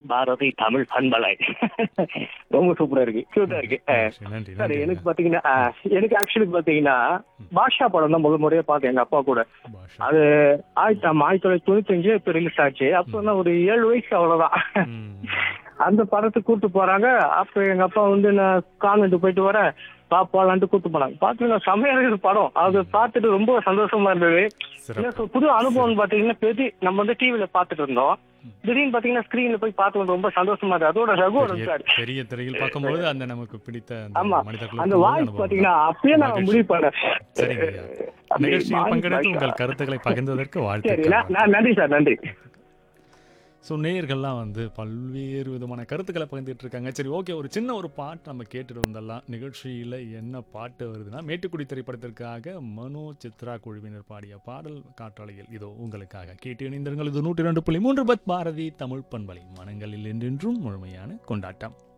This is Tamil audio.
பாரதி தமிழ் பண்பலை ரொம்ப சூப்பரா இருக்கு கியூட்டா இருக்கு அஹ், சரி, நன்றி சார் நன்றி எனக்கு பாத்தீங்கன்னா அஹ், எனக்கு ஆக்சுவலி பாத்தீங்கன்னா பாஷா படம் தான் முதல் முறையா பார்த்தேன் எங்க அப்பா கூட பாஷா. அது ஆயிரத்தி ஆமா, ஆயிரத்தி தொள்ளாயிரத்தி தொண்ணூத்தி அஞ்சு இப்ப ரிலீஸ் ஆச்சு அப்போ நான் ஒரு ஏழு வயசு அவ்வளவுதான் ம். அந்த படத்துக்கு கூட்டு போறாங்க அப்ப எங்க அப்பா வந்து நான் கான்வென்ட் போயிட்டு வரேன் பாப்பாலான்ட்டு கூட்டு போனாங்க பாத்தீங்கன்னா செம்மையா இருக்குது படம் அது பார்த்துட்டு ரொம்ப சந்தோஷமா இருந்தது சிறப்பு எனக்கு புது அனுபவம் பாத்தீங்கன்னா பெரிய நம்ம வந்து டிவில பாத்துட்டு இருந்தோம் திடீர்னு பாத்தீங்கன்னா ஸ்கிரீன்ல போய் பார்த்து ரொம்ப சந்தோஷமா இருக்கு அதோட ரகுவரன் பெரிய- சார் பெரிய திரையில் பார்க்கும்போது அந்த நமக்கு பிடித்த அந்த ஆமா மனிதர்களுக்கு அந்த உள்ள வாய்ஸ் அனுபவம். பாத்தீங்கன்னா அப்பயே நான் மகிழ்ச்சி. முடிவு பண்ணேன் சரிங்க ஐயா. அப்படி நிகழ்ச்சியில் voice பங்கெடுத்து voice உங்கள் கருத்துக்களை பகிர்ந்ததற்கு சரி வாழ்த்துக்கள் நான் நான் நன்றி சார் நன்றி ஸோ நேயர்கள்லாம் வந்து பல்வேறு விதமான கருத்துக்களை பகிர்ந்துட்டு இருக்காங்க சரி ஓகே ஒரு சின்ன ஒரு பாட்டு நம்ம கேட்டுட்டு வந்தரலாம் நிகழ்ச்சியில் என்ன பாட்டு வருதுன்னா மேட்டுக்குடி திரைப்படத்திற்காக மனோ சித்ரா குழுவினர் பாடிய பாடல் காற்றாலையில் இதோ உங்களுக்காக கேட்டு இணைந்திருங்கள் இது நூற்றி ரெண்டு புள்ளி மூன்று பத் பாரதி தமிழ் பண்பலை மனங்களில் என்றென்றும் முழுமையான கொண்டாட்டம்